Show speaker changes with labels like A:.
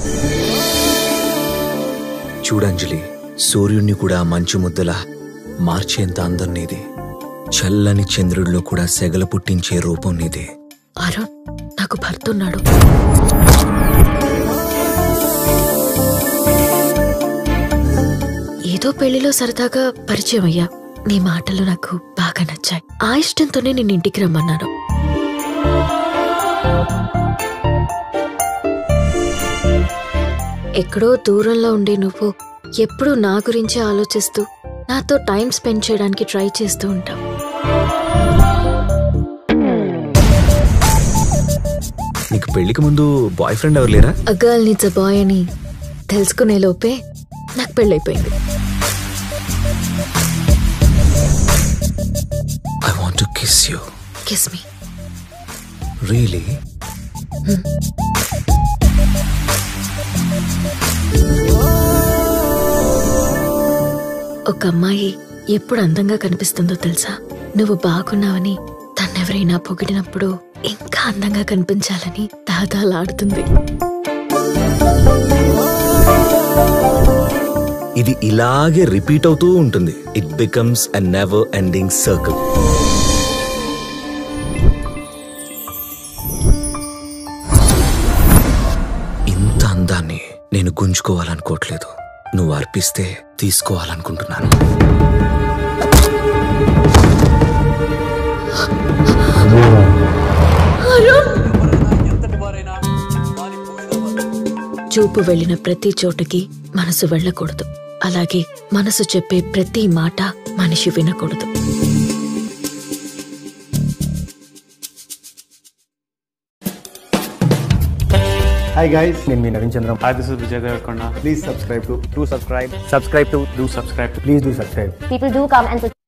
A: చూడంజలి సూర్యుణ్ణి కూడా మంచు ముద్దలా మార్చేంత అందం నీది చల్లని చంద్రుడిలో కూడా సెగల పుట్టించే రూపం నీదే
B: అరుణ్ నాకు భర్త ఉన్నాడు ఏదో పెళ్లిలో సరదాగా పరిచయం అయ్యా నీ మాటలు నాకు బాగా నచ్చాయి ఆ ఇష్టంతోనే నేను ఇంటికి రమ్మన్నాను ఎక్కడో దూరంలో ఉండే నువ్వు ఎప్పుడూ నా గురించి ఆలోచిస్తూ నాతో టైం స్పెండ్ చేయడానికి ట్రై చేస్తూ ఉంటావు
A: నీకు పెళ్లికి ముందు బాయ్ ఫ్రెండ్ ఎవరు లేరా
B: a girl needs a boy అని తెలుసుకునే లోపే నాకు పెళ్ళైపోయింది
A: I want to kiss you
B: kiss me
A: really
B: ఒక అమ్మాయి ఎప్పుడు అందంగా కనిపిస్తుందో తెలుసా నువ్వు బాగున్నావని తన్నెవరైనా పొగిడినప్పుడు ఇంకా అందంగా కనిపించాలని దాదాలాడుతుంది
A: ఇది ఇలాగే రిపీట్ అవుతూ ఉంటుంది it becomes a never ending circle ఇంత అందాన్ని నేను గుంజుకోవాలనుకోవట్లేదు నువ్వు అర్పిస్తే తీసుకోవాలనుకుంటున్నాను
B: చూపు వెళ్ళిన ప్రతి చోటకి మనసు వెళ్ళకూడదు అలాగే మనసు చెప్పే ప్రతి మాట మనిషి వినకూడదు
C: హాయ్ గైస్ నేను మీ Naveen Chandram
D: Hi, this is Vijay Devarkonda.
C: Please subscribe to to subscribe
D: Subscribe to do subscribe to
C: please do subscribe
E: people do come and